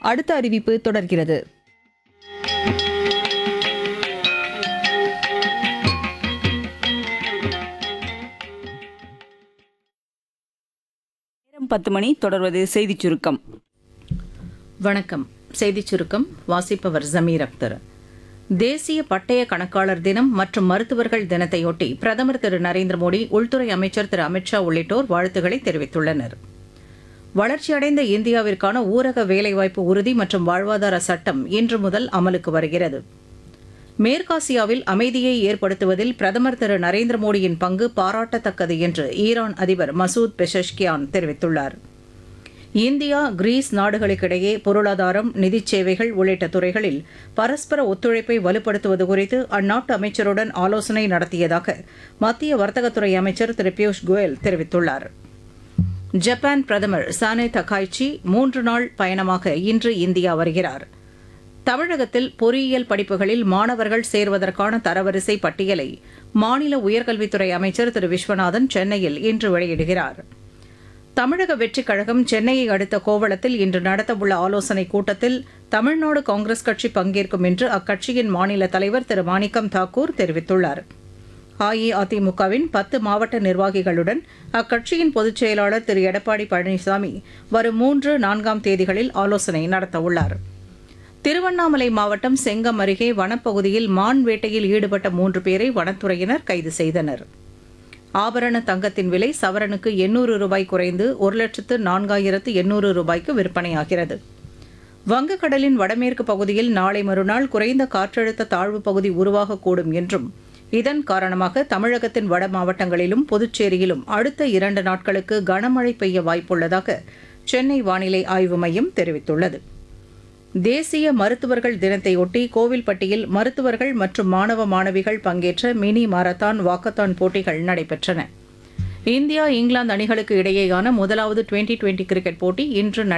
அடுத்த அறிவிப்பு தொடர்கிறது நேரம் பத்து மணி தொடர்வது செய்திச் சுருக்கம் வணக்கம் செய்திச் சுருக்கம் வாசிப்பவர் ஜமீர் அக்தர் தேசிய பட்டய கணக்காளர் தினம் மற்றும் மருத்துவர்கள் தினத்தையொட்டி பிரதமர் திரு நரேந்திர மோடி உள்துறை அமைச்சர் திரு அமித்ஷா உள்ளிட்டோர் வாழ்த்துக்களை தெரிவித்துள்ளனர் வளர்ச்சியடைந்த இந்தியாவிற்கான ஊரக வேலைவாய்ப்பு உறுதி மற்றும் வாழ்வாதார சட்டம் இன்று முதல் அமலுக்கு வருகிறது மேற்காசியாவில் அமைதியை ஏற்படுத்துவதில் பிரதமர் திரு நரேந்திர மோடியின் பங்கு பாராட்டத்தக்கது என்று ஈரான் அதிபர் மசூத் பெஷஷ்கியான் தெரிவித்துள்ளார் இந்தியா கிரீஸ் நாடுகளுக்கிடையே பொருளாதாரம் நிதிச் சேவைகள் உள்ளிட்ட துறைகளில் பரஸ்பர ஒத்துழைப்பை வலுப்படுத்துவது குறித்து அந்நாட்டு அமைச்சருடன் ஆலோசனை நடத்தியதாக மத்திய வர்த்தகத்துறை அமைச்சர் திரு பியூஷ் கோயல் தெரிவித்துள்ளார் ஜப்பான் பிரதமர் சானே தகாய்ச்சி மூன்று நாள் பயணமாக இன்று இந்தியா வருகிறார் தமிழகத்தில் பொறியியல் படிப்புகளில் மாணவர்கள் சேர்வதற்கான தரவரிசை பட்டியலை மாநில உயர்கல்வித்துறை அமைச்சர் திரு விஸ்வநாதன் சென்னையில் இன்று வெளியிடுகிறார் தமிழக வெற்றிக் கழகம் சென்னையை அடுத்த கோவளத்தில் இன்று நடத்தவுள்ள ஆலோசனைக் கூட்டத்தில் தமிழ்நாடு காங்கிரஸ் கட்சி பங்கேற்கும் என்று அக்கட்சியின் மாநில தலைவர் திரு மாணிக்கம் தாக்கூர் தெரிவித்துள்ளார் அஇஅதிமுகவின் பத்து மாவட்ட நிர்வாகிகளுடன் அக்கட்சியின் பொதுச் செயலாளர் திரு எடப்பாடி பழனிசாமி வரும் மூன்று நான்காம் தேதிகளில் ஆலோசனை நடத்தவுள்ளார் திருவண்ணாமலை மாவட்டம் செங்கம் அருகே வனப்பகுதியில் மான் வேட்டையில் ஈடுபட்ட மூன்று பேரை வனத்துறையினர் கைது செய்தனர் ஆபரண தங்கத்தின் விலை சவரனுக்கு எண்ணூறு ரூபாய் குறைந்து ஒரு லட்சத்து நான்காயிரத்து எண்ணூறு ரூபாய்க்கு விற்பனையாகிறது வங்கக்கடலின் வடமேற்கு பகுதியில் நாளை மறுநாள் குறைந்த காற்றழுத்த தாழ்வு பகுதி உருவாகக்கூடும் என்றும் இதன் காரணமாக தமிழகத்தின் வட மாவட்டங்களிலும் புதுச்சேரியிலும் அடுத்த இரண்டு நாட்களுக்கு கனமழை பெய்ய வாய்ப்புள்ளதாக சென்னை வானிலை ஆய்வு மையம் தெரிவித்துள்ளது தேசிய மருத்துவர்கள் தினத்தையொட்டி கோவில்பட்டியில் மருத்துவர்கள் மற்றும் மாணவ மாணவிகள் பங்கேற்ற மினி மாரத்தான் வாக்கத்தான் போட்டிகள் நடைபெற்றன இந்தியா இங்கிலாந்து அணிகளுக்கு இடையேயான முதலாவது டுவெண்டி டுவெண்டி கிரிக்கெட் போட்டி இன்று நடைபெறுகிறது